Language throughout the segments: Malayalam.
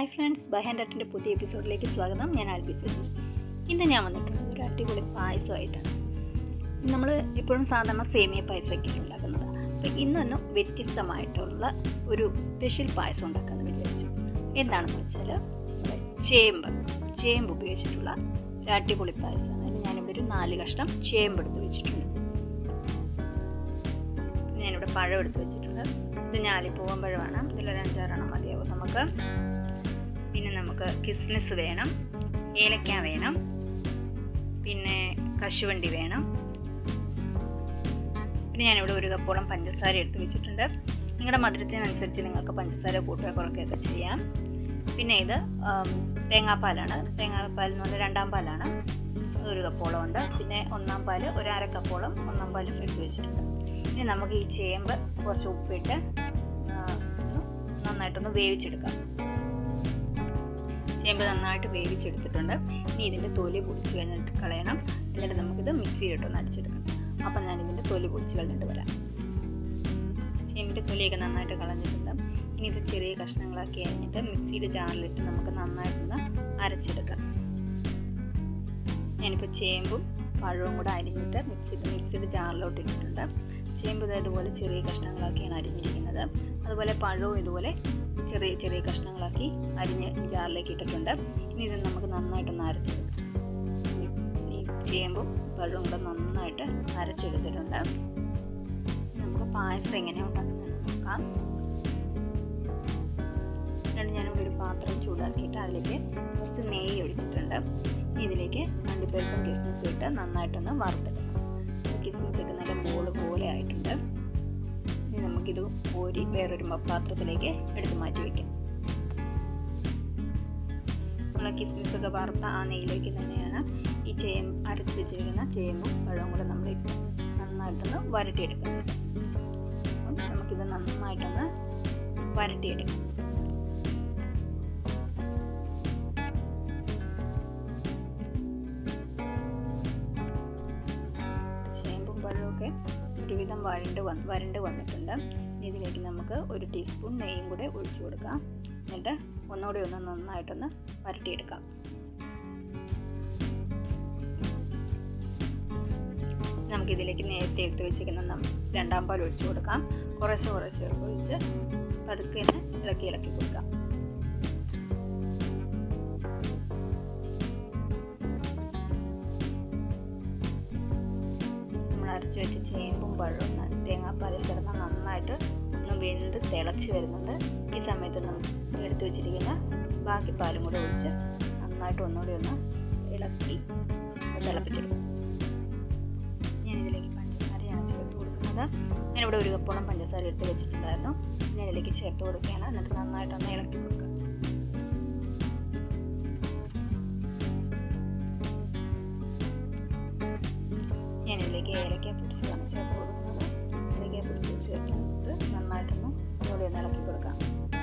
ഹായ് ഫ്രണ്ട്സ് ബൈ ഹാൻഡ് ആർട്ടിൻ്റെ പുതിയ എപ്പിസോഡിലേക്ക് സ്വാഗതം ഞാൻ ആൽബി സജീഷ് ഇന്ന് ഞാൻ വന്നിട്ടുള്ളത് ഒരു അടിപൊളി പായസമായിട്ടാണ് നമ്മൾ എപ്പോഴും സാധാരണ സേമിയ പായസമൊക്കെ ഉണ്ടാക്കുന്നത് അപ്പോൾ ഇന്നൊന്ന് വ്യത്യസ്തമായിട്ടുള്ള ഒരു സ്പെഷ്യൽ പായസം ഉണ്ടാക്കാമെന്ന് വിചാരിച്ചു എന്താണെന്ന് വെച്ചാൽ നമ്മുടെ ചേമ്പ് ചേമ്പ് ഉപയോഗിച്ചിട്ടുള്ള ഒരു അടിപൊളി പായസമാണ് അതിന് ഞാനിവിടെ ഒരു നാല് കഷ്ണം ചേമ്പ് എടുത്ത് വെച്ചിട്ടുണ്ട് ഞാനിവിടെ പഴം എടുത്ത് വെച്ചിട്ടുണ്ട് ഇത് ഞാലിപ്പൂവൻ പഴമാണ് ഇതിലൊരു അഞ്ചാറെണ്ണം മതിയാവും നമുക്ക് പിന്നെ നമുക്ക് കിസ്മിസ് വേണം ഏലക്ക വേണം പിന്നെ കശുവണ്ടി വേണം പിന്നെ ഞാനിവിടെ ഒരു കപ്പോളം പഞ്ചസാര എടുത്ത് വെച്ചിട്ടുണ്ട് നിങ്ങളുടെ മധുരത്തിനനുസരിച്ച് നിങ്ങൾക്ക് പഞ്ചസാര കൂട്ടുക കുറയ്ക്കുകയൊക്കെ ചെയ്യാം പിന്നെ ഇത് തേങ്ങാപ്പാലാണ് തേങ്ങാപ്പാൽ എന്ന് പറഞ്ഞാൽ രണ്ടാം പാലാണ് ഒരു കപ്പോളം ഉണ്ട് പിന്നെ ഒന്നാം പാൽ ഒരു അര കപ്പോളം ഒന്നാം പാലും എടുത്ത് വെച്ചിട്ടുണ്ട് ഇനി നമുക്ക് ഈ ചേമ്പ് കുറച്ച് ഉപ്പിട്ട് നന്നായിട്ടൊന്ന് വേവിച്ചെടുക്കാം ചേമ്പ് നന്നായിട്ട് വേവിച്ചെടുത്തിട്ടുണ്ട് ഇനി ഇതിൻ്റെ തൊലി പൊടിച്ച് കഴിഞ്ഞിട്ട് കളയണം എന്നിട്ട് നമുക്കിത് മിക്സിയിലിട്ടൊന്ന് അടിച്ചെടുക്കണം അപ്പം ഞാൻ ഇതിൻ്റെ തൊലി പൊടിച്ച് കളഞ്ഞിട്ട് വരാം ചേമ്പിൻ്റെ തൊലിയൊക്കെ നന്നായിട്ട് കളഞ്ഞിട്ടുണ്ട് ഇനി ഇത് ചെറിയ കഷ്ണങ്ങളാക്കി കഴിഞ്ഞിട്ട് മിക്സിയുടെ ജാറിലിട്ട് നമുക്ക് നന്നായിട്ടൊന്ന് അരച്ചെടുക്കാം ഞാനിപ്പോൾ ചേമ്പും പഴവും കൂടെ അരിഞ്ഞിട്ട് മിക്സി മിക്സിയുടെ ജാറിലോട്ട് ഇട്ടിട്ടുണ്ട് ചേമ്പ് ഇതുപോലെ ചെറിയ കഷ്ണങ്ങളാക്കിയാണ് അരിഞ്ഞിരിക്കുന്നത് അതുപോലെ പഴവും ഇതുപോലെ ചെറിയ ചെറിയ കഷ്ണങ്ങളാക്കി അരിഞ്ഞ് ജാറിലേക്ക് ഇട്ടിട്ടുണ്ട് ഇനി ഇത് നമുക്ക് നന്നായിട്ടൊന്ന് അരച്ചെടുക്കാം ഈ ചേമ്പും പഴവും കൂടെ നന്നായിട്ട് അരച്ചെടുത്തിട്ടുണ്ട് നമുക്ക് പായസം എങ്ങനെയാണ് ഉണ്ടാക്കുന്നത് നോക്കാം എന്നിട്ട് ഞാനിവിടെ ഒരു പാത്രം ചൂടാക്കിയിട്ട് അതിലേക്ക് കുറച്ച് നെയ്യ് ഒഴിച്ചിട്ടുണ്ട് ഇതിലേക്ക് അണ്ടിപ്പരിപ്പും കിസ്മിസും ഇട്ട് നന്നായിട്ടൊന്ന് വറുത്തെടുക്കണം കിസ്മിസ് ഒക്കെ നല്ല ബോൾ പോലെ ആയിട്ടുണ്ട് ഇനി നമുക്കിത് കോരി വേറൊരു പാത്രത്തിലേക്ക് എടുത്ത് മാറ്റി വയ്ക്കാം നമ്മൾ കിസ്മിസ് ഒക്കെ വറുത്ത ആ നെയ്യിലേക്ക് തന്നെയാണ് ഈ ചേം അരച്ച് വെച്ചിരിക്കുന്ന ചേമ്പും പഴവും കൂടെ നമ്മൾ നന്നായിട്ടൊന്ന് വരട്ടിയെടുക്കുന്നത് അപ്പം നമുക്കിത് നന്നായിട്ടൊന്ന് വരട്ടിയെടുക്കാം ചേമ്പും പഴമൊക്കെ ഒരുവിധം വരണ്ട് വന്ന് വരണ്ട് വന്നിട്ടുണ്ട് ഇതിലേക്ക് നമുക്ക് ഒരു ടീസ്പൂൺ നെയ്യും കൂടെ ഒഴിച്ചു കൊടുക്കാം എന്നിട്ട് ഒന്നുകൂടി ഒന്ന് നന്നായിട്ടൊന്ന് വരട്ടിയെടുക്കാം നമുക്കിതിലേക്ക് നേരത്തെ എടുത്ത് വെച്ചിരിക്കുന്ന രണ്ടാം പാൽ ഒഴിച്ചു കൊടുക്കാം കുറച്ച് കുറച്ച് ഒഴിച്ച് പതുക്കെ ഇളക്കി ഇളക്കി കൊടുക്കാം അരച്ച് വെച്ച് ചേമ്പും പഴവും തേങ്ങാപ്പാലിൽ കിടന്ന് നന്നായിട്ട് ഒന്ന് വെന്ത് തിളച്ച് വരുന്നുണ്ട് ഈ സമയത്ത് നമ്മൾ എടുത്തു വെച്ചിരിക്കുന്ന ബാക്കി പാലും കൂടെ ഒഴിച്ച് നന്നായിട്ട് ഒന്നുകൂടി ഒന്ന് ഇളക്കി തിളപ്പിച്ചെടുക്കും ഞാൻ ഇതിലേക്ക് പഞ്ചസാരയാണ് ചേർത്ത് കൊടുക്കുന്നത് ഞാനിവിടെ ഒരു കപ്പോളം പഞ്ചസാര എടുത്ത് വെച്ചിട്ടുണ്ടായിരുന്നു ഞാൻ ഇതിലേക്ക് ചേർത്ത് കൊടുക്കുകയാണ് എന്നിട്ട് നന്നായിട്ടൊന്ന് ഇളക്കി കൊടുക്കുക ഞാൻ ഇതിലേക്ക് ഏലക്ക പൊടിച്ചതാണ് ചേർത്ത് കൊടുക്കുന്നത് ഏലക്ക പൊടിച്ച് ചേർത്തിട്ട് നന്നായിട്ടൊന്ന് ഒന്നുകൂടി ഒന്ന് ഇളക്കി കൊടുക്കാം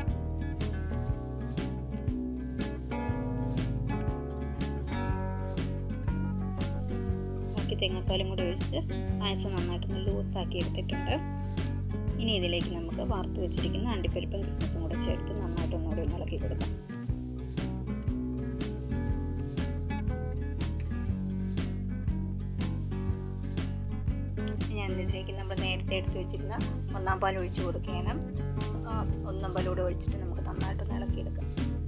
ബാക്കി തേങ്ങാപ്പാലും കൂടി ഒഴിച്ച് പായസം നന്നായിട്ടൊന്ന് ലൂസാക്കി എടുത്തിട്ടുണ്ട് ഇനി ഇതിലേക്ക് നമുക്ക് വറുത്ത് വെച്ചിരിക്കുന്ന അണ്ടിപ്പരിപ്പും കിസ്മസും കൂടെ ചേർത്ത് നന്നായിട്ട് ഒന്നുകൂടി ഒന്ന് ഇളക്കി കൊടുക്കാം ഞാൻ ഇതിലേക്ക് നമ്മൾ നേരത്തെ എടുത്ത് വെച്ചിരുന്ന ഒന്നാം പാൽ ഒഴിച്ച് കൊടുക്കണം ഒന്നാം പാലൂടെ ഒഴിച്ചിട്ട് നമുക്ക് നന്നായിട്ട് ഇളക്കിയെടുക്കാം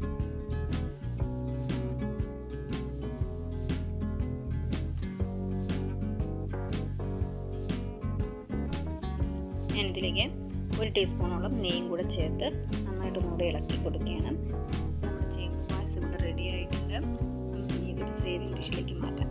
ഞാൻ ഇതിലേക്ക് ഒരു ടീസ്പൂണോളം നെയ്യും കൂടെ ചേർത്ത് നന്നായിട്ട് ഒന്നുകൂടെ ഇളക്കി കൊടുക്കുകയാണ് നമ്മുടെ ചേമ്പ് പായസം ഇവിടെ റെഡി ആയിട്ടുണ്ട് നമുക്ക് ഇനി ഇതൊരു സേവിങ് ഡിഷിലേക്ക് മാറ്റാം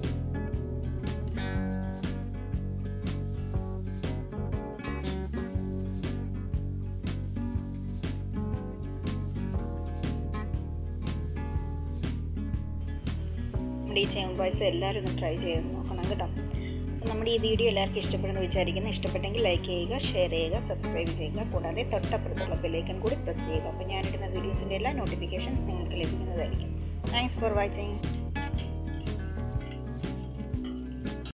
നമ്മുടെ ഈ ചേമ്പ് പായസം എല്ലാവരും ഒന്ന് ട്രൈ ചെയ്ത് നോക്കണം കേട്ടോ അപ്പം നമ്മുടെ ഈ വീഡിയോ എല്ലാവർക്കും ഇഷ്ടപ്പെടുന്നു വിചാരിക്കുന്നു ഇഷ്ടപ്പെട്ടെങ്കിൽ ലൈക്ക് ചെയ്യുക ഷെയർ ചെയ്യുക സബ്സ്ക്രൈബ് ചെയ്യുക കൂടാതെ തൊട്ടപ്പുറത്തുള്ള ബെല്ലൈക്കൻ കൂടി പ്രസ് ചെയ്യുക അപ്പോൾ ഞാനിടുന്ന വീഡിയോസിൻ്റെ എല്ലാ നോട്ടിഫിക്കേഷൻസ് നിങ്ങൾക്ക് ലഭിക്കുന്നതായിരിക്കും താങ്ക്സ് ഫോർ വാച്ചിങ്